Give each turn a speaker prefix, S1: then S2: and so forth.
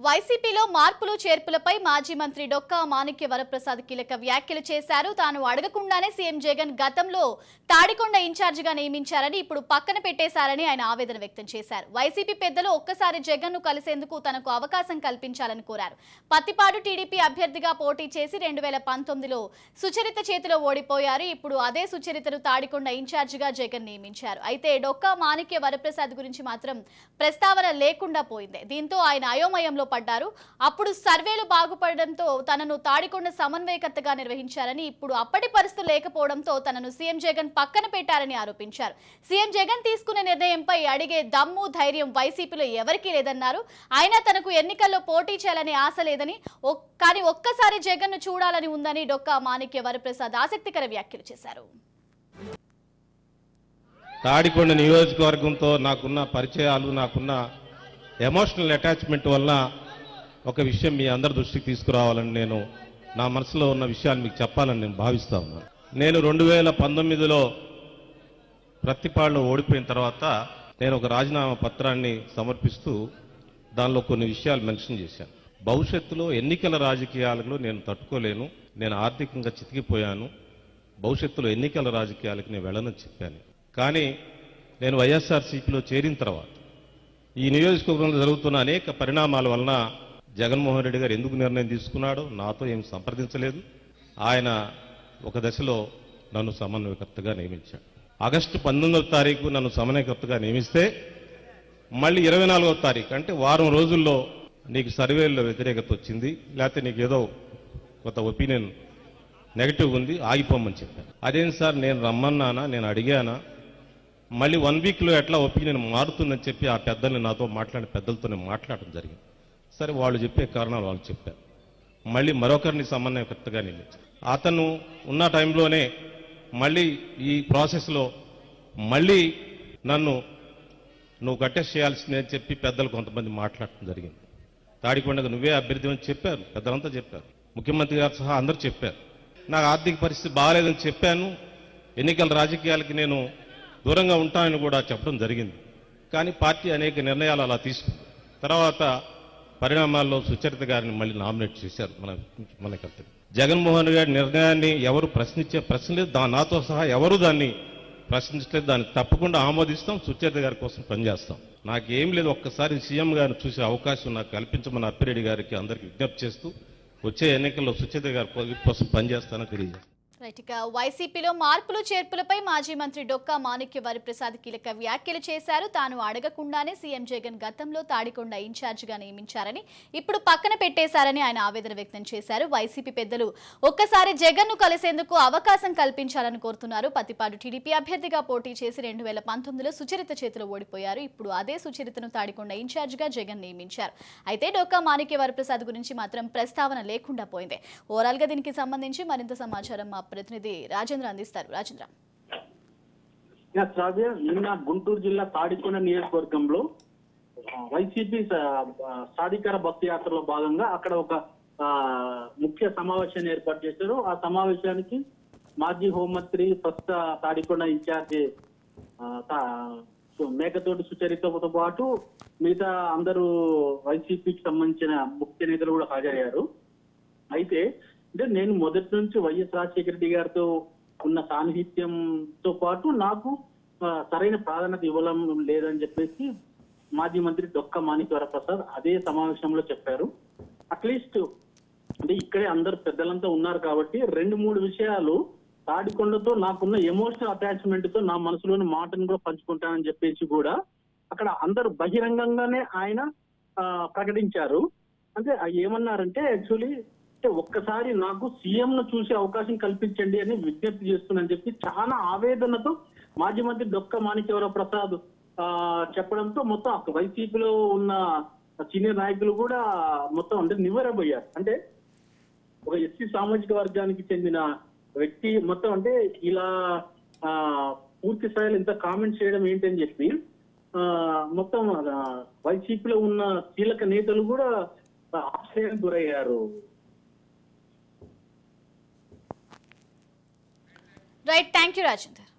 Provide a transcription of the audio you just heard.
S1: వైసీపీలో మార్పులు చేర్పులపై మాజీ మంత్రి డొక్కా మాణిక్య వరప్రసాద్ కీలక వ్యాఖ్యలు చేశారు తాను అడగకుండానే సీఎం జగన్ గతంలో తాడికొండ ఇన్ఛార్జిగా నియమించారని ఇప్పుడు పక్కన పెట్టేశారని ఆయన ఆవేదన వ్యక్తం చేశారు వైసీపీ పెద్దలు ఒక్కసారి జగన్ ను కలిసేందుకు తనకు అవకాశం కల్పించాలని కోరారు పత్తిపాడు టీడీపీ అభ్యర్థిగా పోటీ చేసి రెండు వేల పంతొమ్మిదిలో సుచరిత చేతిలో ఓడిపోయారు ఇప్పుడు అదే సుచరితను తాడికొండ ఇన్ఛార్జిగా జగన్ నియమించారు అయితే డొక్కా మాణిక్య వరప్రసాద్ గురించి మాత్రం ప్రస్తావన లేకుండా పోయింది దీంతో ఆయన అయోమయంలో పడ్డారు అప్పుడు సర్వేలు బాగుపడడంతో తనను తాడికొండ సమన్వయకర్తగా నిర్వహించారని ఇప్పుడు అప్పటి పరిస్థితులు లేకపోవడంతో తనను సీఎం జగన్ పక్కన పెట్టారని ఆరోపించారు సీఎం జగన్ తీసుకునే నిర్ణయంపై అడిగే దమ్ము ధైర్యం వైసీపీలో ఎవరికీ లేదన్నారు అయినా తనకు ఎన్నికల్లో పోటీ చేయాలని ఆశ లేదని ఒక్- కానీ ఒక్కసారి జగన్ ను చూడాలని ఉందని డొక్కా మాణిక్య వరప్రసాద్ ఆసక్తికర వ్యాఖ్యలు చేశారు
S2: తాడికొండ నియోజకవర్గంతో నాకున్న పరిచయాలు నాకున్న ఎమోషనల్ అటాచ్మెంట్ వల్ల ఒక విషయం మీ అందరి దృష్టికి తీసుకురావాలని నేను నా మనసులో ఉన్న విషయాలు మీకు చెప్పాలని నేను భావిస్తా ఉన్నాను నేను రెండు వేల పంతొమ్మిదిలో ప్రతిపాడులో ఓడిపోయిన తర్వాత నేను ఒక రాజీనామా పత్రాన్ని సమర్పిస్తూ దానిలో కొన్ని విషయాలు మెన్షన్ చేశాను భవిష్యత్తులో ఎన్నికల రాజకీయాలలో నేను తట్టుకోలేను నేను ఆర్థికంగా చితికిపోయాను భవిష్యత్తులో ఎన్నికల రాజకీయాలకు నేను వెళ్ళనని చెప్పాను కానీ నేను వైఎస్ఆర్సీపీలో చేరిన తర్వాత ఈ నియోజకవర్గంలో జరుగుతున్న అనేక పరిణామాల వలన జగన్మోహన్ రెడ్డి గారు ఎందుకు నిర్ణయం తీసుకున్నాడో నాతో ఏం సంప్రదించలేదు ఆయన ఒక దశలో నన్ను సమన్వయకర్తగా నియమించాడు ఆగస్టు పంతొమ్మిదవ తారీఖు నన్ను సమన్వయకర్తగా నియమిస్తే మళ్ళీ ఇరవై నాలుగవ తారీఖు అంటే వారం రోజుల్లో నీకు సర్వేల్లో వ్యతిరేకత వచ్చింది లేకపోతే నీకు ఏదో కొంత ఒపీనియన్ నెగటివ్ ఉంది ఆగిపోమని చెప్పాను అదేం సార్ నేను రమ్మన్నానా నేను అడిగానా మళ్ళీ వన్ వీక్లో ఎట్లా ఒపీనియన్ మారుతుందని చెప్పి ఆ పెద్దల్ని నాతో మాట్లాడిన పెద్దలతో నేను మాట్లాడడం జరిగింది సరే వాళ్ళు చెప్పే కారణాలు వాళ్ళు చెప్పారు మళ్ళీ మరొకరిని సమన్వయకర్తగా నియమించారు అతను ఉన్న టైంలోనే మళ్ళీ ఈ ప్రాసెస్లో మళ్ళీ నన్ను నువ్వు కట్టేసి చేయాల్సిందే అని చెప్పి పెద్దలు కొంతమంది మాట్లాడటం జరిగింది తాడికొండకు నువ్వే అభ్యర్థి అని చెప్పారు పెద్దలంతా చెప్పారు ముఖ్యమంత్రి గారు సహా అందరూ చెప్పారు నాకు ఆర్థిక పరిస్థితి బాగాలేదని చెప్పాను ఎన్నికల రాజకీయాలకి నేను దూరంగా ఉంటానని కూడా చెప్పడం జరిగింది కానీ పార్టీ అనేక నిర్ణయాలు అలా తీసుకుంది తర్వాత పరిణామాల్లో సుచరిత గారిని మళ్ళీ నామినేట్ చేశారు మన మన కర్తవ్యం జగన్మోహన్ గారి నిర్ణయాన్ని ఎవరు ప్రశ్నించే ప్రశ్న లేదు దా నాతో సహా ఎవరు దాన్ని ప్రశ్నించలేదు దాన్ని తప్పకుండా ఆమోదిస్తాం సుచరిత గారి కోసం పనిచేస్తాం నాకేం లేదు ఒక్కసారి సీఎం గారిని చూసే అవకాశం నాకు కల్పించమని అప్పిరెడ్డి గారికి అందరికీ విజ్ఞప్తి చేస్తూ వచ్చే ఎన్నికల్లో సుచరిత గారి కోసం పనిచేస్తానని తెలియజేస్తాను
S1: రైట్ ఇక వైసీపీలో మార్పులు చేర్పులపై మాజీ మంత్రి డొక్కా మాణిక్య వరప్రసాద్ కీలక వ్యాఖ్యలు చేశారు తాను అడగకుండానే సీఎం జగన్ గతంలో తాడికొండ ఇన్ఛార్జిగా నియమించారని ఇప్పుడు పక్కన పెట్టేశారని ఆయన ఆవేదన వ్యక్తం చేశారు వైసీపీ పెద్దలు ఒక్కసారి జగన్ ను కలిసేందుకు అవకాశం కల్పించాలని కోరుతున్నారు పత్తిపాడు టీడీపీ అభ్యర్థిగా పోటీ చేసి రెండు వేల పంతొమ్మిదిలో సుచరిత చేతిలో ఓడిపోయారు ఇప్పుడు అదే సుచరితను తాడికొండ ఇన్ఛార్జిగా జగన్ నియమించారు అయితే డొక్కా మాణిక్య వరప్రసాద్ గురించి మాత్రం ప్రస్తావన లేకుండా పోయింది ఓవరాల్ గా దీనికి సంబంధించి మరింత సమాచారం మా ప్రతినిధి రాజేంద్ర అందిస్తారు రాజేంద్ర
S3: యా, శ్రావ్య నిన్న గుంటూరు జిల్లా తాడికొండ నియోజకవర్గంలో ఆ, వైసీపీ స- ఆ, సాధికార బస్సు యాత్రలో భాగంగా అక్కడ ఒక ఆ, ముఖ్య సమావేశాన్ని ఏర్పాటు చేశారు ఆ సమావేశానికి మాజీ హోంమంత్రి ప్రస్తుత తాడికొండ ఇన్ఛార్జి ఆ, తా- సు- మేకతోటి సుచరితతో పాటు మిగతా అందరూ వైసీపీకి సంబంధించిన ముఖ్య నేతలు కూడా హాజరయ్యారు అయితే అంటే నేను మొదటి నుంచి వైఎస్ రాజశేఖర రెడ్డి గారితో ఉన్న సాన్నిహిత్యంతో పాటు నాకు ఆ, సరైన ప్రాధాన్యత ఇవ్వడం లేదని చెప్పేసి మాజీ మంత్రి డొక్క మాణిక్యవర ప్రసాద్ అదే సమావేశంలో చెప్పారు అట్లీస్ట్ అంటే ఇక్కడే అందరు పెద్దలంతా ఉన్నారు కాబట్టి రెండు మూడు విషయాలు తాడికొండతో నాకున్న ఎమోషనల్ అటాచ్మెంట్ తో నా మనసులోని మాటను కూడా పంచుకుంటానని చెప్పేసి కూడా అక్కడ అందరూ బహిరంగంగానే ఆయన ఆ, ప్రకటించారు అంటే ఆ ఏమన్నారంటే యాక్చువల్లీ అంటే ఒక్కసారి నాకు సీఎం ను చూసే అవకాశం కల్పించండి అని విజ్ఞప్తి చేస్తున్నానని చెప్పి చాలా ఆవేదనతో మాజీ మంత్రి డొక్క మాణిక్యవర ప్రసాద్ ఆ, చెప్పడంతో మొత్తం అక్కడ వైసీపీలో ఉన్న సీనియర్ నాయకులు కూడా మొత్తం అంటే నివ్వెరబోయారు అంటే ఒక ఎస్సీ సామాజిక వర్గానికి చెందిన వ్యక్తి మొత్తం అంటే ఇలా ఆ, పూర్తి స్థాయిలో ఇంత కామెంట్ చేయడం ఏంటని చెప్పి ఆ, మొత్తం ఆ, వైసీపీలో ఉన్న కీలక నేతలు కూడా ఆశ్చర్యానికి గురయ్యారు
S1: రైట్ థ్యాంక్ యూ రాజేందర్